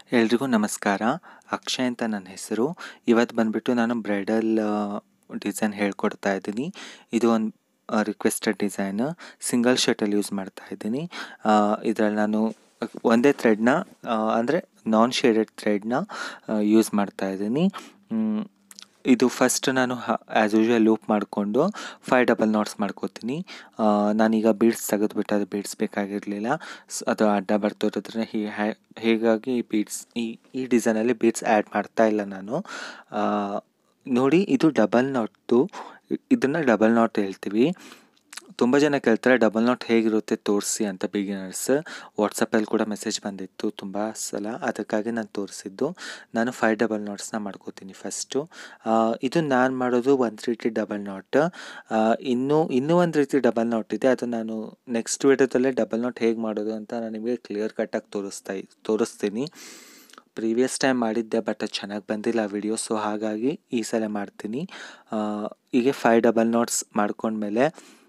ಎಲ್ರಿಗೂ ನಮಸ್ಕಾರ ಅಕ್ಷಯ್ ಅಂತ ನನ್ನ ಹೆಸರು ಇವತ್ತು ಬಂದುಬಿಟ್ಟು ನಾನು ಬ್ರೈಡಲ್ ಡಿಸೈನ್ ಹೇಳ್ಕೊಡ್ತಾ ಇದ್ದೀನಿ ಇದು ಒಂದು ರಿಕ್ವೆಸ್ಟೆಡ್ ಡಿಸೈನ್ ಸಿಂಗಲ್ ಶರ್ಟಲ್ಲಿ ಯೂಸ್ ಮಾಡ್ತಾ ಇದ್ದೀನಿ ಇದರಲ್ಲಿ ನಾನು ಒಂದೇ ಥ್ರೆಡ್ನ ಅಂದರೆ ನಾನ್ ಶೇಡೆಡ್ ಥ್ರೆಡ್ನ ಯೂಸ್ ಮಾಡ್ತಾ ಇದ್ದೀನಿ ಇದು ಫಸ್ಟ್ ನಾನು ಆ್ಯಸ್ ಯೂಶ್ವಲ್ ಲೂಪ್ ಮಾಡಿಕೊಂಡು ಫೈವ್ ಡಬಲ್ ನಾಟ್ಸ್ ಮಾಡ್ಕೋತೀನಿ ನಾನೀಗ ಬೀಡ್ಸ್ ತೆಗೆದುಬಿಟ್ಟು ಅದು ಬೀಡ್ಸ್ ಬೇಕಾಗಿರಲಿಲ್ಲ ಅದು ಅಡ್ಡ ಬರ್ತಿರೋದ್ರೆ ಹೀ ಹೀಗಾಗಿ ಈ ಬೀಡ್ಸ್ ಈ ಈ ಡಿಸೈನಲ್ಲಿ ಬೀಡ್ಸ್ ಆ್ಯಡ್ ಮಾಡ್ತಾ ಇಲ್ಲ ನಾನು ನೋಡಿ ಇದು ಡಬಲ್ ನಾಟ್ದು ಇದನ್ನು ಡಬಲ್ ನಾಟ್ ಹೇಳ್ತೀವಿ ತುಂಬ ಜನ ಕೇಳ್ತಾರೆ ಡಬಲ್ ನಾಟ್ ಹೇಗಿರುತ್ತೆ ತೋರಿಸಿ ಅಂತ ಬಿಗಿನರ್ಸ್ ವಾಟ್ಸಪ್ಪಲ್ಲಿ ಕೂಡ ಮೆಸೇಜ್ ಬಂದಿತ್ತು ತುಂಬ ಸಲ ಅದಕ್ಕಾಗಿ ನಾನು ತೋರಿಸಿದ್ದು ನಾನು ಫೈವ್ ಡಬಲ್ ನಾಟ್ಸ್ನ ಮಾಡ್ಕೋತೀನಿ ಫಸ್ಟು ಇದು ನಾನು ಮಾಡೋದು ಒಂದು ರೀತಿ ಡಬಲ್ ನಾಟ್ ಇನ್ನೂ ಇನ್ನೂ ಒಂದು ರೀತಿ ಡಬಲ್ ನಾಟ್ ಇದೆ ಅದು ನಾನು ನೆಕ್ಸ್ಟ್ ವಿಡಿಯೋದಲ್ಲೇ ಡಬಲ್ ನಾಟ್ ಹೇಗೆ ಮಾಡೋದು ಅಂತ ನಾನು ನಿಮಗೆ ಕ್ಲಿಯರ್ ಕಟ್ಟಾಗಿ ತೋರಿಸ್ತಾ ತೋರಿಸ್ತೀನಿ ಪ್ರೀವಿಯಸ್ ಟೈಮ್ ಮಾಡಿದ್ದೆ ಬಟ್ ಅದು ಚೆನ್ನಾಗಿ ಬಂದಿಲ್ಲ ವಿಡಿಯೋ ಸೊ ಹಾಗಾಗಿ ಈ ಸಲ ಮಾಡ್ತೀನಿ ಹೀಗೆ ಫೈವ್ ಡಬಲ್ ನಾಟ್ಸ್ ಮಾಡ್ಕೊಂಡ್ಮೇಲೆ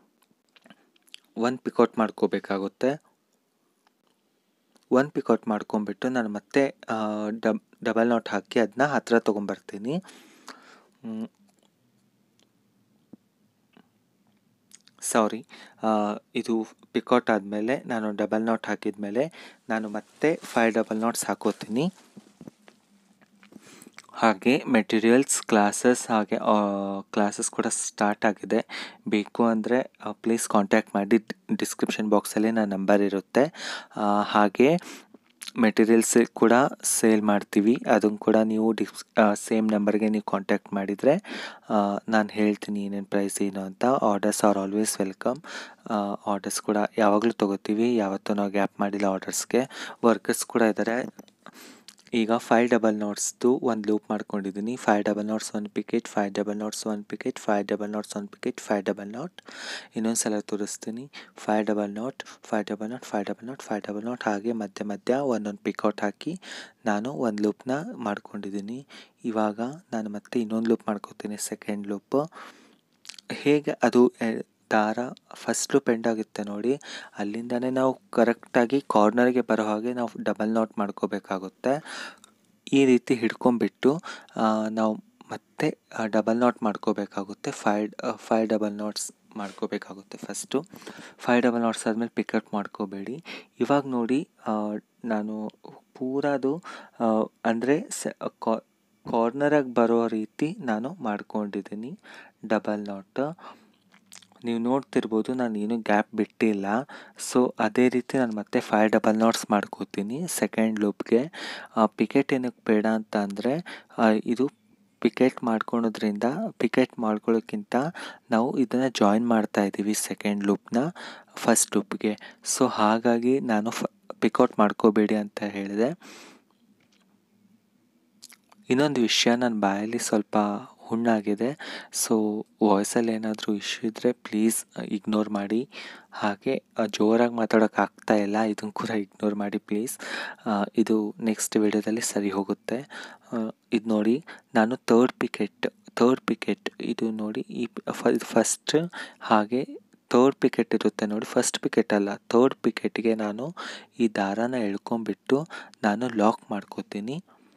ಒಂದು ಪಿಕೌಟ್ ಮಾಡ್ಕೋಬೇಕಾಗುತ್ತೆ ಒಂದು ಪಿಕೌಟ್ ಮಾಡ್ಕೊಂಬಿಟ್ಟು ನಾನು ಮತ್ತೆ ಡಬ್ ಡಬಲ್ ನಾಟ್ ಹಾಕಿ ಅದನ್ನ ಹತ್ತಿರ ತೊಗೊಂಬರ್ತೀನಿ ಸಾರಿ ಇದು ಪಿಕೌಟ್ ಆದಮೇಲೆ ನಾನು ಡಬಲ್ ನಾಟ್ ಹಾಕಿದ ಮೇಲೆ ನಾನು ಮತ್ತೆ ಫೈವ್ ಡಬಲ್ ನಾಟ್ಸ್ ಹಾಕೋತೀನಿ ಹಾಗೆ ಮೆಟೀರಿಯಲ್ಸ್ ಕ್ಲಾಸಸ್ ಹಾಗೆ ಕ್ಲಾಸಸ್ ಕೂಡ ಸ್ಟಾರ್ಟ್ ಆಗಿದೆ ಬೇಕು ಅಂದರೆ ಪ್ಲೀಸ್ ಕಾಂಟ್ಯಾಕ್ಟ್ ಮಾಡಿ ಡಿಸ್ಕ್ರಿಪ್ಷನ್ ಬಾಕ್ಸಲ್ಲಿ ನನ್ನ ನಂಬರ್ ಇರುತ್ತೆ ಹಾಗೆ ಮೆಟೀರಿಯಲ್ಸ್ ಕೂಡ ಸೇಲ್ ಮಾಡ್ತೀವಿ ಅದನ್ನು ಕೂಡ ನೀವು ಡಿಸ್ ಸೇಮ್ ನಂಬರ್ಗೆ ನೀವು ಕಾಂಟ್ಯಾಕ್ಟ್ ಮಾಡಿದರೆ ನಾನು ಹೇಳ್ತೀನಿ ಏನೇನು ಪ್ರೈಸ್ ಏನು ಅಂತ orders are always welcome orders ಕೂಡ ಯಾವಾಗಲೂ ತೊಗೋತೀವಿ ಯಾವತ್ತೂ ನಾವು ಗ್ಯಾಪ್ ಮಾಡಿಲ್ಲ ಆರ್ಡರ್ಸ್ಗೆ ವರ್ಕರ್ಸ್ ಕೂಡ ಇದ್ದಾರೆ ಈಗ ಫೈವ್ ಡಬಲ್ ನೋಟ್ಸ್ದು ಒಂದು ಲೂಪ್ ಮಾಡ್ಕೊಂಡಿದ್ದೀನಿ five double knots one picot five double knots one picot five double knots one picot five double knot ಇನ್ನೊಂದು ಸಲ ತೋರಿಸ್ತೀನಿ five double knot five double knot five double knot five double knot ಹಾಗೆ ಮಧ್ಯ ಮಧ್ಯ ಒಂದೊಂದು picot ಹಾಕಿ ನಾನು ಒಂದು ಲೂಪ್ನ ಮಾಡ್ಕೊಂಡಿದ್ದೀನಿ ಇವಾಗ ನಾನು ಮತ್ತೆ ಇನ್ನೊಂದು ಲೂಪ್ ಮಾಡ್ಕೋತೀನಿ ಸೆಕೆಂಡ್ ಲೂಪ್ ಹೇಗೆ ಅದು ದಾರ ಫಸ್ಟ್ ಲೂಪ್ ಎಂಡ್ ಆಗುತ್ತೆ ನೋಡಿ ಅಲ್ಲಿಂದನೇ ನಾವು ಕರೆಕ್ಟಾಗಿ ಕಾರ್ನರ್ಗೆ ಬರೋ ಹಾಗೆ ನಾವು ಡಬಲ್ ನಾಟ್ ಮಾಡ್ಕೋಬೇಕಾಗುತ್ತೆ ಈ ರೀತಿ ಹಿಡ್ಕೊಂಬಿಟ್ಟು ನಾವು ಮತ್ತೆ ಡಬಲ್ ನಾಟ್ ಮಾಡ್ಕೋಬೇಕಾಗುತ್ತೆ ಫೈವ್ ಫೈವ್ ಡಬಲ್ ನಾಟ್ಸ್ ಮಾಡ್ಕೋಬೇಕಾಗುತ್ತೆ ಫಸ್ಟು ಫೈವ್ ಡಬಲ್ ನಾಟ್ಸ್ ಆದಮೇಲೆ ಪಿಕಟ್ ಮಾಡ್ಕೋಬೇಡಿ ಇವಾಗ ನೋಡಿ ನಾನು ಪೂರದು ಅಂದರೆ ಸ ಕಾರ್ನರಾಗಿ ಬರೋ ರೀತಿ ನಾನು ಮಾಡ್ಕೊಂಡಿದ್ದೀನಿ ಡಬಲ್ ನಾಟ್ ನೀವು ನೋಡ್ತಿರ್ಬೋದು ನಾನು ಏನೂ ಗ್ಯಾಪ್ ಬಿಟ್ಟಿಲ್ಲ ಸೊ ಅದೇ ರೀತಿ ನಾನು ಮತ್ತೆ ಫೈವ್ ಡಬಲ್ ನಾಟ್ಸ್ ಮಾಡ್ಕೋತೀನಿ ಸೆಕೆಂಡ್ ಲೂಪ್ಗೆ ಪಿಕೆಟ್ ಏನಕ್ಕೆ ಬೇಡ ಅಂತ ಅಂದರೆ ಇದು ಪಿಕೆಟ್ ಮಾಡ್ಕೊಳೋದ್ರಿಂದ ಪಿಕೆಟ್ ಮಾಡ್ಕೊಳ್ಳೋಕ್ಕಿಂತ ನಾವು ಇದನ್ನು ಜಾಯಿನ್ ಮಾಡ್ತಾ ಇದ್ದೀವಿ ಸೆಕೆಂಡ್ ಲೂಪ್ನ ಫಸ್ಟ್ ಲೂಪ್ಗೆ ಸೊ ಹಾಗಾಗಿ ನಾನು ಫ ಪಿಕೌಟ್ ಮಾಡ್ಕೋಬೇಡಿ ಅಂತ ಹೇಳಿದೆ ಇನ್ನೊಂದು ವಿಷಯ ನನ್ನ ಬಾಯಲ್ಲಿ ಸ್ವಲ್ಪ ಹುಣ್ಣಾಗಿದೆ ಸೊ ವಾಯ್ಸಲ್ಲಿ ಏನಾದರೂ ಇಶ್ಯೂ ಇದ್ದರೆ ಪ್ಲೀಸ್ ಇಗ್ನೋರ್ ಮಾಡಿ ಹಾಗೆ ಜೋರಾಗಿ ಮಾತಾಡೋಕೆ ಆಗ್ತಾ ಇಲ್ಲ ಇದನ್ನು ಕೂಡ ಇಗ್ನೋರ್ ಮಾಡಿ ಪ್ಲೀಸ್ ಇದು ನೆಕ್ಸ್ಟ್ ವಿಡಿಯೋದಲ್ಲಿ ಸರಿ ಹೋಗುತ್ತೆ ಇದು ನೋಡಿ ನಾನು ತರ್ಡ್ ಪಿಕೆಟ್ ತರ್ಡ್ ಪಿಕೆಟ್ ಇದು ನೋಡಿ ಈ ಫಸ್ಟ್ ಹಾಗೆ ತರ್ಡ್ ಪಿಕೆಟ್ ಇರುತ್ತೆ ನೋಡಿ ಫಸ್ಟ್ ಪಿಕೆಟ್ ಅಲ್ಲ ತರ್ಡ್ ಪಿಕೆಟ್ಗೆ ನಾನು ಈ ದಾರಾನ ಎಳ್ಕೊಂಬಿಟ್ಟು ನಾನು ಲಾಕ್ ಮಾಡ್ಕೋತೀನಿ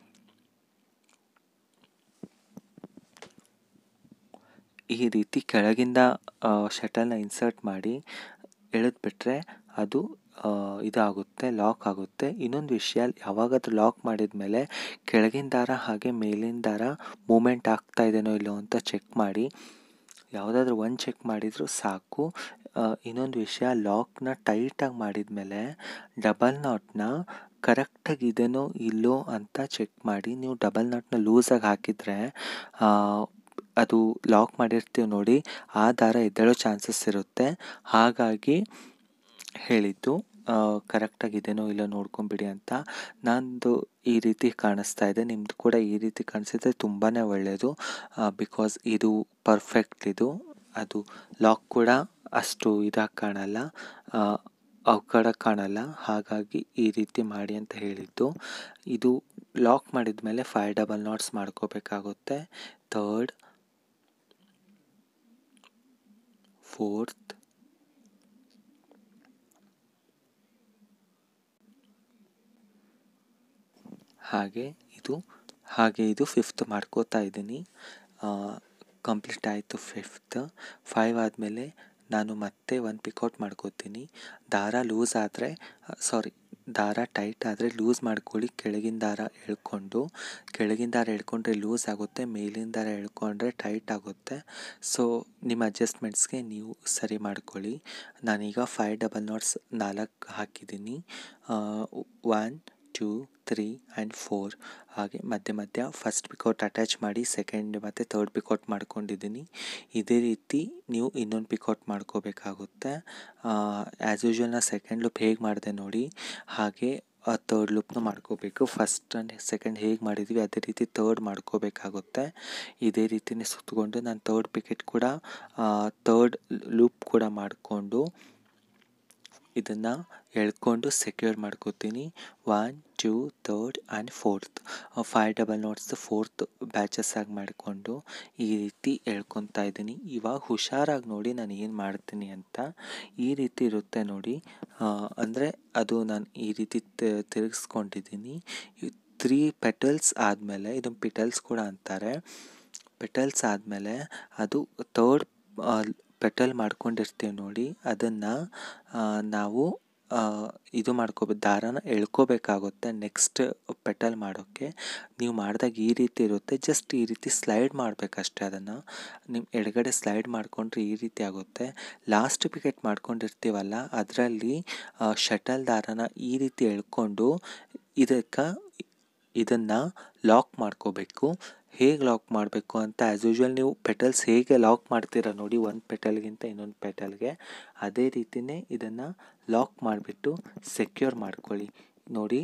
ಈ ರೀತಿ ಕೆಳಗಿಂದ ಶಟಲ್ನ ಇನ್ಸರ್ಟ್ ಮಾಡಿ ಎಳೆದ್ಬಿಟ್ರೆ ಅದು ಇದಾಗುತ್ತೆ ಲಾಕ್ ಆಗುತ್ತೆ ಇನ್ನೊಂದು ವಿಷಯ ಯಾವಾಗಾದ್ರೂ ಲಾಕ್ ಮಾಡಿದ ಮೇಲೆ ಕೆಳಗಿನ ದಾರ ಹಾಗೆ ಮೇಲಿನ ದಾರ ಮೂಮೆಂಟ್ ಆಗ್ತಾ ಇದೆಯೋ ಇಲ್ಲೋ ಅಂತ ಚೆಕ್ ಮಾಡಿ ಯಾವುದಾದ್ರೂ ಒಂದು ಚೆಕ್ ಮಾಡಿದರೂ ಸಾಕು ಇನ್ನೊಂದು ವಿಷಯ ಲಾಕ್ನ ಟೈಟಾಗಿ ಮಾಡಿದ ಮೇಲೆ ಡಬಲ್ ನಾಟ್ನ ಕರೆಕ್ಟಾಗಿ ಇದೆನೋ ಇಲ್ಲೋ ಅಂತ ಚೆಕ್ ಮಾಡಿ ನೀವು ಡಬಲ್ ನಾಟ್ನ ಲೂಸಾಗಿ ಹಾಕಿದರೆ ಅದು ಲಾಕ್ ಮಾಡಿರ್ತೀವಿ ನೋಡಿ ಆ ದಾರ ಎದ್ದೇಳೋ ಚಾನ್ಸಸ್ ಇರುತ್ತೆ ಹಾಗಾಗಿ ಹೇಳಿದ್ದು ಕರೆಕ್ಟಾಗಿ ಇದೆನೋ ಇಲ್ಲೋ ನೋಡ್ಕೊಂಬಿಡಿ ಅಂತ ನಂದು ಈ ರೀತಿ ಕಾಣಿಸ್ತಾ ಇದೆ ನಿಮ್ಮದು ಕೂಡ ಈ ರೀತಿ ಕಾಣಿಸಿದ್ರೆ ತುಂಬಾ ಒಳ್ಳೆಯದು ಬಿಕಾಸ್ ಇದು ಪರ್ಫೆಕ್ಟ್ ಇದು ಅದು ಲಾಕ್ ಕೂಡ ಅಷ್ಟು ಇದಾಗಿ ಕಾಣಲ್ಲ ಅವಘಡ ಕಾಣಲ್ಲ ಹಾಗಾಗಿ ಈ ರೀತಿ ಮಾಡಿ ಅಂತ ಹೇಳಿದ್ದು ಇದು ಲಾಕ್ ಮಾಡಿದ ಮೇಲೆ ಫೈವ್ ಡಬಲ್ ನಾಟ್ಸ್ ಮಾಡ್ಕೋಬೇಕಾಗುತ್ತೆ ಥರ್ಡ್ ಫೋರ್ತ್ ಹಾಗೆ ಇದು ಹಾಗೆ ಇದು ಫಿಫ್ತ್ ಮಾಡ್ಕೋತಾ ಇದ್ದೀನಿ ಕಂಪ್ಲೀಟ್ ಆಯಿತು ಫಿಫ್ತ್ ಫೈವ್ ಆದಮೇಲೆ ನಾನು ಮತ್ತೆ ಒಂದು ಪಿಕೌಟ್ ಮಾಡ್ಕೋತೀನಿ ದಾರ ಲೂಸ್ ಆದರೆ ಸಾರಿ ದಾರ ಟೈಟ್ ಆದರೆ ಲೂಸ್ ಮಾಡ್ಕೊಳ್ಳಿ ಕೆಳಗಿನ ದಾರ ಎಳ್ಕೊಂಡು ಕೆಳಗಿನ ದಾರ ಎಳ್ಕೊಂಡ್ರೆ ಲೂಸ್ ಆಗುತ್ತೆ ಮೇಲಿನ ದಾರ ಎಳ್ಕೊಂಡ್ರೆ ಟೈಟ್ ಆಗುತ್ತೆ ಸೊ ನಿಮ್ಮ ಅಡ್ಜಸ್ಟ್ಮೆಂಟ್ಸ್ಗೆ ನೀವು ಸರಿ ಮಾಡ್ಕೊಳ್ಳಿ ನಾನೀಗ ಫೈವ್ ಡಬಲ್ ನಾಟ್ಸ್ ನಾಲ್ಕು ಹಾಕಿದ್ದೀನಿ one two three and four ಹಾಗೆ ಮಧ್ಯೆ ಮಧ್ಯ ಫಸ್ಟ್ ಪಿಕೌಟ್ ಅಟ್ಯಾಚ್ ಮಾಡಿ ಸೆಕೆಂಡ್ ಮತ್ತು ತರ್ಡ್ ಪಿಕೌಟ್ ಮಾಡ್ಕೊಂಡಿದ್ದೀನಿ ಇದೇ ರೀತಿ ನೀವು ಇನ್ನೊಂದು ಪಿಕೌಟ್ ಮಾಡ್ಕೋಬೇಕಾಗುತ್ತೆ ಆ್ಯಸ್ ಯೂಶ್ವಲ್ ನಾ ಸೆಕೆಂಡ್ ಲೂಪ್ ಹೇಗೆ ಮಾಡಿದೆ ನೋಡಿ ಹಾಗೆ ತರ್ಡ್ ಲೂಪ್ನ ಮಾಡ್ಕೋಬೇಕು ಫಸ್ಟ್ ಆ್ಯಂಡ್ ಸೆಕೆಂಡ್ ಹೇಗೆ ಮಾಡಿದ್ವಿ ಅದೇ ರೀತಿ ತರ್ಡ್ ಮಾಡ್ಕೋಬೇಕಾಗುತ್ತೆ ಇದೇ ರೀತಿನೇ ಸುತ್ತಕೊಂಡು ನಾನು ತರ್ಡ್ ಪಿಕೆಟ್ ಕೂಡ ತರ್ಡ್ ಲೂಪ್ ಕೂಡ ಮಾಡಿಕೊಂಡು ಇದನ್ನು ಎಳ್ಕೊಂಡು ಸೆಕ್ಯೂರ್ ಮಾಡ್ಕೋತೀನಿ one two third and fourth five double knots fourth batches ಆಗಿ ಮಾಡಿಕೊಂಡು ಈ ರೀತಿ ಎಳ್ಕೊತಾ ಇದ್ದೀನಿ ಇವಾಗ ಹುಷಾರಾಗಿ ನೋಡಿ ನಾನು ಏನು ಮಾಡ್ತೀನಿ ಅಂತ ಈ ರೀತಿ ಇರುತ್ತೆ ನೋಡಿ ಅಂದರೆ ಅದು ನಾನು ಈ ರೀತಿ ತಿರುಗಿಸ್ಕೊಂಡಿದ್ದೀನಿ ತ್ರೀ ಪೆಟಲ್ಸ್ ಆದಮೇಲೆ ಇದನ್ನು ಪಿಟಲ್ಸ್ ಕೂಡ ಅಂತಾರೆ ಪೆಟಲ್ಸ್ ಆದಮೇಲೆ ಅದು ತರ್ಡ್ ಪೆಟಲ್ ಮಾಡ್ಕೊಂಡಿರ್ತೀವಿ ನೋಡಿ ಅದನ್ನು ನಾವು ಇದು ಮಾಡ್ಕೋಬೇಕು ದಾರಾನ ಎಳ್ಕೋಬೇಕಾಗುತ್ತೆ ನೆಕ್ಸ್ಟ್ ಪೆಟಲ್ ಮಾಡೋಕ್ಕೆ ನೀವು ಮಾಡಿದಾಗ ಈ ರೀತಿ ಇರುತ್ತೆ ಜಸ್ಟ್ ಈ ರೀತಿ ಸ್ಲೈಡ್ ಮಾಡಬೇಕಷ್ಟೇ ಅದನ್ನು ನಿಮ್ಮ ಎಡಗಡೆ ಸ್ಲೈಡ್ ಮಾಡಿಕೊಂಡ್ರೆ ಈ ರೀತಿ ಆಗುತ್ತೆ ಲಾಸ್ಟ್ ಪಿಕೆಟ್ ಮಾಡ್ಕೊಂಡಿರ್ತೀವಲ್ಲ ಅದರಲ್ಲಿ ಶಟಲ್ ದಾರಾನ ಈ ರೀತಿ ಎಳ್ಕೊಂಡು ಇದಕ್ಕೆ ಇದನ್ನು ಲಾಕ್ ಮಾಡ್ಕೋಬೇಕು ಹೇಗೆ ಲಾಕ್ ಮಾಡಬೇಕು ಅಂತ ಆ್ಯಸ್ ಯೂಶ್ವಲ್ ನೀವು ಪೆಟಲ್ಸ್ ಹೇಗೆ ಲಾಕ್ ಮಾಡ್ತೀರಾ ನೋಡಿ ಒಂದು ಪೆಟಲ್ಗಿಂತ ಇನ್ನೊಂದು ಪೆಟಲ್ಗೆ ಅದೇ ರೀತಿಯೇ ಇದನ್ನು ಲಾಕ್ ಮಾಡಿಬಿಟ್ಟು ಸೆಕ್ಯೂರ್ ಮಾಡ್ಕೊಳ್ಳಿ ನೋಡಿ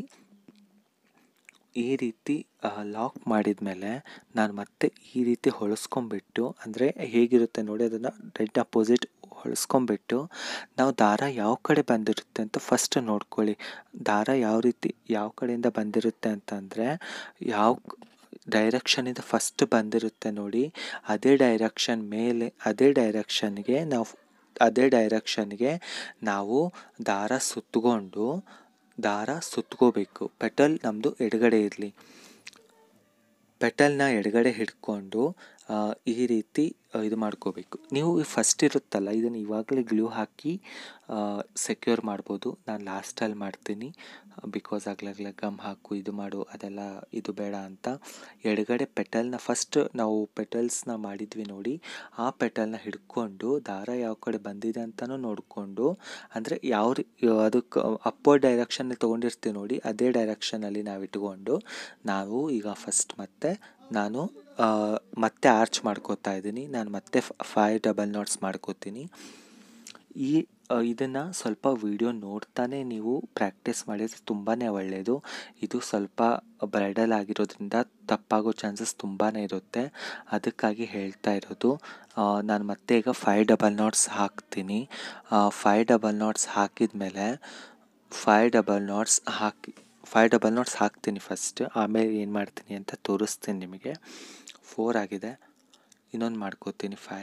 ಈ ರೀತಿ ಲಾಕ್ ಮಾಡಿದ ಮೇಲೆ ನಾನು ಮತ್ತೆ ಈ ರೀತಿ ಹೊಳಸ್ಕೊಂಬಿಟ್ಟು ಅಂದರೆ ಹೇಗಿರುತ್ತೆ ನೋಡಿ ಅದನ್ನು ರೆಡ್ ಅಪೋಸಿಟ್ ಹೊಳಸ್ಕೊಂಬಿಟ್ಟು ನಾವು ದಾರ ಯಾವ ಕಡೆ ಬಂದಿರುತ್ತೆ ಅಂತ ಫಸ್ಟ್ ನೋಡ್ಕೊಳ್ಳಿ ದಾರ ಯಾವ ರೀತಿ ಯಾವ ಕಡೆಯಿಂದ ಬಂದಿರುತ್ತೆ ಅಂತಂದರೆ ಯಾವ ಡೈರೆಕ್ಷನಿಂದ ಫಸ್ಟ್ ಬಂದಿರುತ್ತೆ ನೋಡಿ ಅದೇ ಡೈರೆಕ್ಷನ್ ಮೇಲೆ ಅದೇ ಡೈರೆಕ್ಷನ್ಗೆ ನಾವು ಅದೇ ಡೈರೆಕ್ಷನ್ಗೆ ನಾವು ದಾರ ಸುತ್ತಕೊಂಡು ದಾರ ಸುತ್ಕೋಬೇಕು ಪೆಟಲ್ ನಮ್ಮದು ಎಡಗಡೆ ಇರಲಿ ಪೆಟಲ್ನ ಎಡಗಡೆ ಹಿಡ್ಕೊಂಡು ಈ ರೀತಿ ಇದು ಮಾಡ್ಕೋಬೇಕು ನೀವು ಫಸ್ಟ್ ಇರುತ್ತಲ್ಲ ಇದನ್ನು ಇವಾಗಲೇ ಗ್ಲೂ ಹಾಕಿ ಸೆಕ್ಯೂರ್ ಮಾಡ್ಬೋದು ನಾನು ಲಾಸ್ಟಲ್ಲಿ ಮಾಡ್ತೀನಿ ಬಿಕಾಸ್ ಆಗ್ಲಾಗ್ಲ ಗಮ್ ಹಾಕು ಇದು ಮಾಡು ಅದೆಲ್ಲ ಇದು ಬೇಡ ಅಂತ ಎಡಗಡೆ ಪೆಟಲ್ನ ಫಸ್ಟ್ ನಾವು ಪೆಟಲ್ಸ್ನ ಮಾಡಿದ್ವಿ ನೋಡಿ ಆ ಪೆಟಲ್ನ ಹಿಡ್ಕೊಂಡು ದಾರ ಯಾವ ಕಡೆ ಬಂದಿದೆ ಅಂತಲೂ ನೋಡಿಕೊಂಡು ಅಂದರೆ ಯಾವ ರೀ ಅದಕ್ಕೆ ಅಪ್ಪರ್ ಡೈರೆಕ್ಷನಲ್ಲಿ ತೊಗೊಂಡಿರ್ತೀವಿ ನೋಡಿ ಅದೇ ಡೈರೆಕ್ಷನಲ್ಲಿ ನಾವು ಇಟ್ಕೊಂಡು ನಾವು ಈಗ ಫಸ್ಟ್ ಮತ್ತೆ ನಾನು ಮತ್ತೆ ಆರ್ಚ್ ಮಾಡ್ಕೋತಾ ಇದ್ದೀನಿ ನಾನು ಮತ್ತೆ ಫೈವ್ ಡಬಲ್ ನಾಟ್ಸ್ ಮಾಡ್ಕೋತೀನಿ ಈ ಇದನ್ನು ಸ್ವಲ್ಪ ವಿಡಿಯೋ ನೋಡ್ತಾನೆ ನೀವು ಪ್ರಾಕ್ಟೀಸ್ ಮಾಡಿದರೆ ತುಂಬಾ ಒಳ್ಳೆಯದು ಇದು ಸ್ವಲ್ಪ ಬ್ರೈಡಲ್ ಆಗಿರೋದ್ರಿಂದ ತಪ್ಪಾಗೋ ಚಾನ್ಸಸ್ ತುಂಬಾ ಇರುತ್ತೆ ಅದಕ್ಕಾಗಿ ಹೇಳ್ತಾ ಇರೋದು ನಾನು ಮತ್ತೆ ಈಗ ಫೈವ್ ಡಬಲ್ ನಾಟ್ಸ್ ಹಾಕ್ತೀನಿ ಫೈವ್ ಡಬಲ್ ನಾಟ್ಸ್ ಹಾಕಿದ ಮೇಲೆ ಫೈವ್ ಡಬಲ್ ನಾಟ್ಸ್ ಹಾಕಿ ಫೈವ್ ಡಬಲ್ ನಾಟ್ಸ್ ಹಾಕ್ತೀನಿ ಫಸ್ಟ್ ಆಮೇಲೆ ಏನು ಮಾಡ್ತೀನಿ ಅಂತ ತೋರಿಸ್ತೀನಿ ನಿಮಗೆ ಫೋರ್ ಆಗಿದೆ ಇನ್ನೊಂದು ಮಾಡ್ಕೋತೀನಿ ಫೈ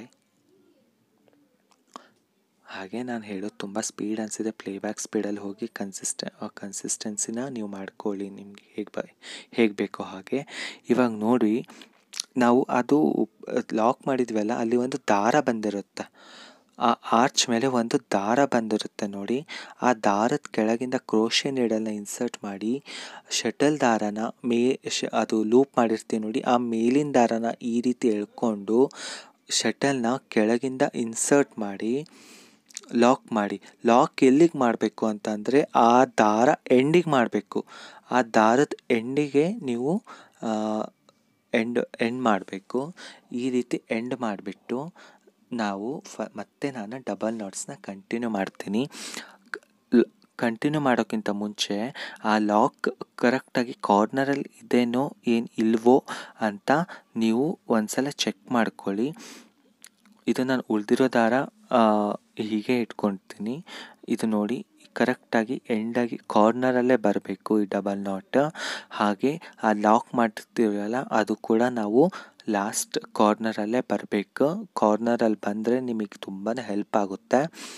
ಹಾಗೆ ನಾನು ಹೇಳೋದು ತುಂಬ ಸ್ಪೀಡ್ ಅನಿಸಿದೆ ಪ್ಲೇಬ್ಯಾಕ್ ಸ್ಪೀಡಲ್ಲಿ ಹೋಗಿ ಕನ್ಸಿಸ್ಟೆ ಕನ್ಸಿಸ್ಟೆನ್ಸಿನ ನೀವು ಮಾಡ್ಕೊಳ್ಳಿ ನಿಮ್ಗೆ ಹೇಗೆ ಬ ಹೇಗೆ ಬೇಕೋ ಹಾಗೆ ಇವಾಗ ನೋಡಿ ನಾವು ಅದು ಲಾಕ್ ಮಾಡಿದ್ವಲ್ಲ ಅಲ್ಲಿ ಒಂದು ದಾರ ಬಂದಿರುತ್ತೆ ಆ ಆರ್ಚ್ ಮೇಲೆ ಒಂದು ದಾರ ಬಂದಿರುತ್ತೆ ನೋಡಿ ಆ ದಾರದ ಕೆಳಗಿಂದ ಕ್ರೋಶೆ ನೀಡಲ್ನ ಇನ್ಸರ್ಟ್ ಮಾಡಿ ಶಟಲ್ ದಾರನ ಮೇ ಶ ಅದು ಲೂಪ್ ಮಾಡಿರ್ತೀವಿ ನೋಡಿ ಆ ಮೇಲಿನ ದಾರನ ಈ ರೀತಿ ಎಳ್ಕೊಂಡು ಶಟಲ್ನ ಕೆಳಗಿಂದ ಇನ್ಸರ್ಟ್ ಮಾಡಿ ಲಾಕ್ ಮಾಡಿ ಲಾಕ್ ಎಲ್ಲಿಗೆ ಮಾಡಬೇಕು ಅಂತಂದರೆ ಆ ದಾರ ಎಂಡಿಗೆ ಮಾಡಬೇಕು ಆ ದಾರದ ಎಂಡಿಗೆ ನೀವು ಎಂಡ್ ಎಂಡ್ ಮಾಡಬೇಕು ಈ ರೀತಿ ಎಂಡ್ ಮಾಡಿಬಿಟ್ಟು ನಾವು ಫ ಮತ್ತೆ ನಾನು ಡಬಲ್ ನಾಟ್ಸ್ನ ಕಂಟಿನ್ಯೂ ಮಾಡ್ತೀನಿ ಕಂಟಿನ್ಯೂ ಮಾಡೋಕ್ಕಿಂತ ಮುಂಚೆ ಆ ಲಾಕ್ ಕರೆಕ್ಟಾಗಿ ಕಾರ್ನರಲ್ಲಿ ಇದೇನೋ ಏನು ಇಲ್ವೋ ಅಂತ ನೀವು ಒಂದ್ಸಲ ಚೆಕ್ ಮಾಡ್ಕೊಳ್ಳಿ ಇದು ನಾನು ಉಳಿದಿರೋ ದಾರ ಹೀಗೆ ಇಟ್ಕೊಳ್ತೀನಿ ಇದು ನೋಡಿ ಕರೆಕ್ಟಾಗಿ ಎಂಡಾಗಿ ಕಾರ್ನರಲ್ಲೇ ಬರಬೇಕು ಈ ಡಬಲ್ ನಾಟ್ ಹಾಗೆ ಆ ಲಾಕ್ ಮಾಡ್ತಿರಲ್ಲ ಅದು ಕೂಡ ನಾವು ಲಾಸ್ಟ್ ಕಾರ್ನರಲ್ಲೇ ಬರಬೇಕು ಕಾರ್ನರಲ್ಲಿ ಬಂದರೆ ನಿಮಗೆ ತುಂಬಾ ಹೆಲ್ಪ್ ಆಗುತ್ತೆ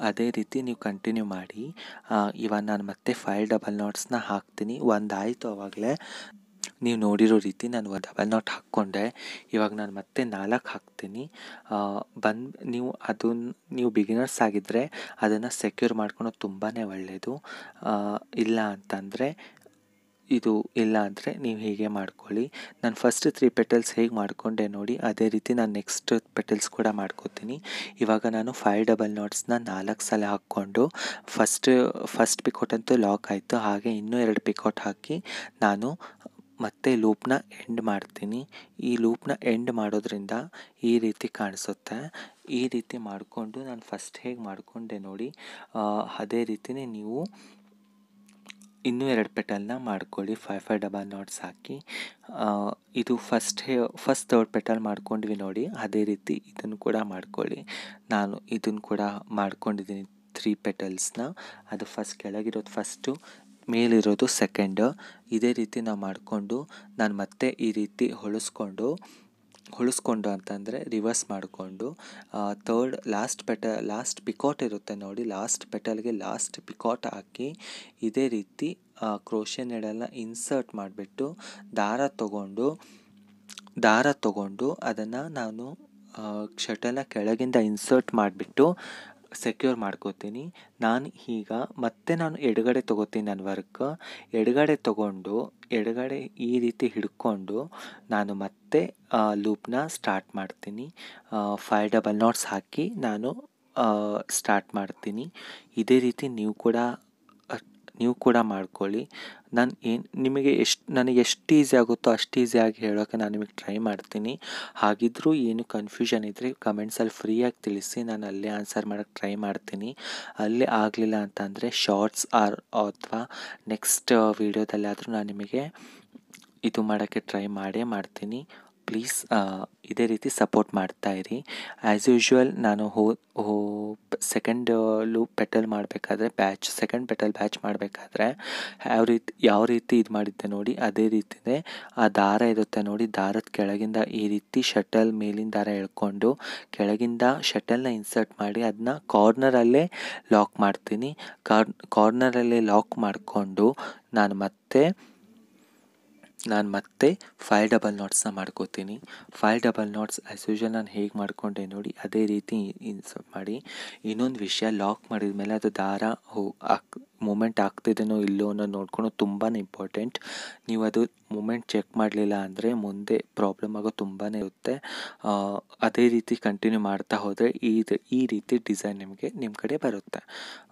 ಅದೇ ರೀತಿ ನೀವು ಕಂಟಿನ್ಯೂ ಮಾಡಿ ಇವಾಗ ನಾನು ಮತ್ತೆ ಫೈವ್ ಡಬಲ್ ನಾಟ್ಸ್ನ ಹಾಕ್ತೀನಿ ಒಂದು ಆಯಿತು ಆವಾಗಲೇ ನೀವು ನೋಡಿರೋ ರೀತಿ ನಾನು ಒಂದು ಡಬಲ್ ನಾಟ್ ಹಾಕ್ಕೊಂಡೆ ಇವಾಗ ನಾನು ಮತ್ತೆ ನಾಲ್ಕು ಹಾಕ್ತೀನಿ ಬಂದು ನೀವು ಅದನ್ನ ನೀವು ಬಿಗಿನರ್ಸ್ ಆಗಿದ್ದರೆ ಅದನ್ನು ಸೆಕ್ಯೂರ್ ಮಾಡ್ಕೊಳೋದು ತುಂಬಾ ಒಳ್ಳೆಯದು ಇಲ್ಲ ಅಂತಂದರೆ ಇದು ಇಲ್ಲ ಅಂದರೆ ನೀವು ಹೀಗೆ ಮಾಡ್ಕೊಳ್ಳಿ ನಾನು ಫಸ್ಟ್ ತ್ರೀ ಪೆಟಲ್ಸ್ ಹೇಗೆ ಮಾಡಿಕೊಂಡೆ ನೋಡಿ ಅದೇ ರೀತಿ ನಾನು ನೆಕ್ಸ್ಟ್ ಪೆಟಲ್ಸ್ ಕೂಡ ಮಾಡ್ಕೋತೀನಿ ಇವಾಗ ನಾನು ಫೈವ್ ಡಬಲ್ ನಾಟ್ಸ್ನ ನಾಲ್ಕು ಸಲ ಹಾಕ್ಕೊಂಡು ಫಸ್ಟ್ ಫಸ್ಟ್ ಪಿಕೋಟ್ ಅಂತೂ ಲಾಕ್ ಆಯಿತು ಹಾಗೆ ಇನ್ನೂ ಎರಡು ಪಿಕೋಟ್ ಹಾಕಿ ನಾನು ಮತ್ತೆ ಲೂಪ್ನ ಎಂಡ್ ಮಾಡ್ತೀನಿ ಈ ಲೂಪ್ನ ಎಂಡ್ ಮಾಡೋದ್ರಿಂದ ಈ ರೀತಿ ಕಾಣಿಸುತ್ತೆ ಈ ರೀತಿ ಮಾಡಿಕೊಂಡು ನಾನು ಫಸ್ಟ್ ಹೇಗೆ ಮಾಡಿಕೊಂಡೆ ನೋಡಿ ಅದೇ ರೀತಿಯೇ ನೀವು ಇನ್ನೂ ಎರಡು ಪೆಟಲ್ನ ಮಾಡ್ಕೊಳ್ಳಿ ಫೈವ್ ಫೈವ್ ಡಬಲ್ ನಾಟ್ಸ್ ಹಾಕಿ ಇದು ಫಸ್ಟ್ ಹೇ ಫಸ್ಟ್ ತರ್ಡ್ ಪೆಟಲ್ ಮಾಡ್ಕೊಂಡ್ವಿ ನೋಡಿ ಅದೇ ರೀತಿ ಇದನ್ನು ಕೂಡ ಮಾಡ್ಕೊಳ್ಳಿ ನಾನು ಇದನ್ನು ಕೂಡ ಮಾಡ್ಕೊಂಡಿದ್ದೀನಿ ತ್ರೀ ಪೆಟಲ್ಸ್ನ ಅದು ಫಸ್ಟ್ ಕೆಳಗಿರೋದು ಫಸ್ಟು ಮೇಲಿರೋದು ಸೆಕೆಂಡ್ ಇದೇ ರೀತಿ ನಾವು ಮಾಡಿಕೊಂಡು ನಾನು ಮತ್ತೆ ಈ ರೀತಿ ಹೊಳಿಸ್ಕೊಂಡು ಹೊಳಿಸ್ಕೊಂಡು ಅಂತಂದರೆ ರಿವರ್ಸ್ ಮಾಡಿಕೊಂಡು ತರ್ಡ್ ಲಾಸ್ಟ್ ಪೆಟ ಲಾಸ್ಟ್ ಪಿಕಾಟ್ ಇರುತ್ತೆ ನೋಡಿ ಲಾಸ್ಟ್ ಪೆಟಲ್ಗೆ ಲಾಸ್ಟ್ ಪಿಕಾಟ್ ಹಾಕಿ ಇದೇ ರೀತಿ ಕ್ರೋಷನ್ ನೀಡಲ್ನ ಇನ್ಸರ್ಟ್ ಮಾಡಿಬಿಟ್ಟು ದಾರ ತಗೊಂಡು ದಾರ ತಗೊಂಡು ಅದನ್ನು ನಾನು ಶಟಲ್ನ ಕೆಳಗಿಂದ ಇನ್ಸರ್ಟ್ ಮಾಡಿಬಿಟ್ಟು ಸೆಕ್ಯೂರ್ ಮಾಡ್ಕೋತೀನಿ ನಾನು ಈಗ ಮತ್ತೆ ನಾನು ಎಡಗಡೆ ತೊಗೋತೀನಿ ನನ್ನ ವರ್ಕ್ ಎಡಗಡೆ ತೊಗೊಂಡು ಎಡಗಡೆ ಈ ರೀತಿ ಹಿಡ್ಕೊಂಡು ನಾನು ಮತ್ತೆ ಲೂಪ್ನ ಸ್ಟಾರ್ಟ್ ಮಾಡ್ತೀನಿ ಫೈವ್ ಡಬಲ್ ನಾಟ್ಸ್ ಹಾಕಿ ನಾನು ಸ್ಟಾರ್ಟ್ ಮಾಡ್ತೀನಿ ಇದೇ ರೀತಿ ನೀವು ಕೂಡ ನೀವು ಕೂಡ ಮಾಡ್ಕೊಳ್ಳಿ ನಾನು ಏನು ನಿಮಗೆ ಎಷ್ಟು ನನಗೆ ಎಷ್ಟು ಈಸಿ ಆಗುತ್ತೋ ಅಷ್ಟು ಈಸಿಯಾಗಿ ಹೇಳೋಕ್ಕೆ ನಾನು ನಿಮಗೆ ಟ್ರೈ ಮಾಡ್ತೀನಿ ಹಾಗಿದ್ದರೂ ಏನು ಕನ್ಫ್ಯೂಷನ್ ಇದ್ದರೆ ಕಮೆಂಟ್ಸಲ್ಲಿ ಫ್ರೀಯಾಗಿ ತಿಳಿಸಿ ನಾನು ಅಲ್ಲೇ ಆನ್ಸರ್ ಮಾಡೋಕ್ಕೆ ಟ್ರೈ ಮಾಡ್ತೀನಿ ಅಲ್ಲೇ ಆಗಲಿಲ್ಲ ಅಂತಂದರೆ ಶಾರ್ಟ್ಸ್ ಆರ್ ಅಥವಾ ನೆಕ್ಸ್ಟ್ ವೀಡಿಯೋದಲ್ಲಾದರೂ ನಾನು ನಿಮಗೆ ಇದು ಮಾಡೋಕ್ಕೆ ಟ್ರೈ ಮಾಡೇ ಮಾಡ್ತೀನಿ ಪ್ಲೀಸ್ ಇದೇ ರೀತಿ ಸಪೋರ್ಟ್ ಮಾಡ್ತಾಯಿರಿ ಆ್ಯಸ್ ಯೂಶ್ವಲ್ ನಾನು ಹೋ ಹೋ ಸೆಕೆಂಡ್ ಲೂಪ್ ಪೆಟಲ್ ಮಾಡಬೇಕಾದ್ರೆ ಬ್ಯಾಚ್ ಸೆಕೆಂಡ್ ಪೆಟಲ್ ಬ್ಯಾಚ್ ಮಾಡಬೇಕಾದ್ರೆ ಯಾವ ರೀತಿ ಯಾವ ರೀತಿ ಇದು ಮಾಡಿದ್ದೆ ನೋಡಿ ಅದೇ ರೀತಿಯೇ ಆ ದಾರ ಇರುತ್ತೆ ನೋಡಿ ದಾರದ ಕೆಳಗಿಂದ ಈ ರೀತಿ ಶಟಲ್ ಮೇಲಿನ ದಾರ ಎಳ್ಕೊಂಡು ಕೆಳಗಿಂದ ಶಟಲ್ನ ಇನ್ಸರ್ಟ್ ಮಾಡಿ ಅದನ್ನ ಕಾರ್ನರಲ್ಲೇ ಲಾಕ್ ಮಾಡ್ತೀನಿ ಕಾರ್ ಕಾರ್ನರಲ್ಲೇ ಲಾಕ್ ಮಾಡಿಕೊಂಡು ನಾನು ಮತ್ತೆ ನಾನು ಮತ್ತೆ ಫೈವ್ ಡಬಲ್ ನಾಟ್ಸ್ನ ಮಾಡ್ಕೋತೀನಿ five double knots as usual ನಾನು ಹೇಗೆ ಮಾಡ್ಕೊಂಡೆ ನೋಡಿ ಅದೇ ರೀತಿ ಇನ್ಸರ್ಟ್ ಮಾಡಿ ಇನ್ನೊಂದು ವಿಷಯ ಲಾಕ್ ಮಾಡಿದ ಮೇಲೆ ಅದು ದಾರ ಹೋ ಹಾಕ್ ಮೂಮೆಂಟ್ ಆಗ್ತಿದೆನೋ ಇಲ್ಲೋ ಅನ್ನೋದು ನೋಡ್ಕೊಳೋದು ತುಂಬಾ ಇಂಪಾರ್ಟೆಂಟ್ ನೀವು ಅದು ಮೂಮೆಂಟ್ ಚೆಕ್ ಮಾಡಲಿಲ್ಲ ಅಂದರೆ ಮುಂದೆ ಪ್ರಾಬ್ಲಮ್ ಆಗೋ ತುಂಬಾ ಇರುತ್ತೆ ಅದೇ ರೀತಿ ಕಂಟಿನ್ಯೂ ಮಾಡ್ತಾ ಹೋದರೆ ಈ ಈ ರೀತಿ ಡಿಸೈನ್ ನಿಮಗೆ ನಿಮ್ಮ ಕಡೆ ಬರುತ್ತೆ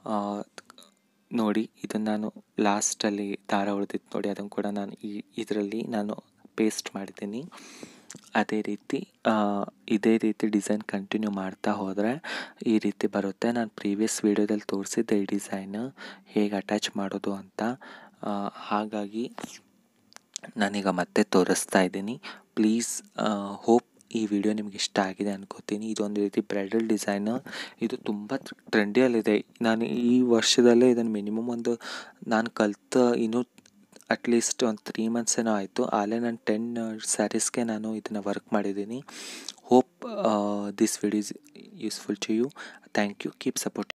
ನೋಡಿ ಇದನ್ನು ನಾನು ಲಾಸ್ಟಲ್ಲಿ ದಾರ ಉಳಿದಿತ್ತು ನೋಡಿ ಅದನ್ನು ಕೂಡ ನಾನು ಈ ಇದರಲ್ಲಿ ನಾನು ಪೇಸ್ಟ್ ಮಾಡಿದ್ದೀನಿ ಅದೇ ರೀತಿ ಇದೇ ರೀತಿ ಡಿಸೈನ್ ಕಂಟಿನ್ಯೂ ಮಾಡ್ತಾ ಹೋದರೆ ಈ ರೀತಿ ಬರುತ್ತೆ ನಾನು ಪ್ರೀವಿಯಸ್ ವೀಡಿಯೋದಲ್ಲಿ ತೋರಿಸಿದ್ದೆ ಈ ಡಿಸೈನ್ ಹೇಗೆ ಅಟ್ಯಾಚ್ ಮಾಡೋದು ಅಂತ ಹಾಗಾಗಿ ನಾನೀಗ ಮತ್ತೆ ತೋರಿಸ್ತಾ ಇದ್ದೀನಿ ಪ್ಲೀಸ್ ಹೋಪ್ ಈ ವಿಡಿಯೋ ನಿಮ್ಗೆ ಇಷ್ಟ ಆಗಿದೆ ಅನ್ಕೋತೀನಿ ಇದೊಂದು ರೀತಿ ಬ್ರೈಡಲ್ ಡಿಸೈನ್ ಇದು ತುಂಬ ಟ್ರೆಂಡಿಯಲ್ಲಿದೆ ನಾನು ಈ ವರ್ಷದಲ್ಲೇ ಇದನ್ನು ಮಿನಿಮಮ್ ಒಂದು ನಾನು ಕಲಿತ ಇನ್ನೂ ಅಟ್ಲೀಸ್ಟ್ ಒಂದು ತ್ರೀ ಮಂತ್ಸ್ ಏನೋ ಆಯಿತು ಆಲೇ ನಾನು ಟೆನ್ ಸ್ಯಾರೀಸ್ಗೆ ನಾನು ಇದನ್ನು ವರ್ಕ್ ಮಾಡಿದ್ದೀನಿ hope this video is useful to you thank you keep support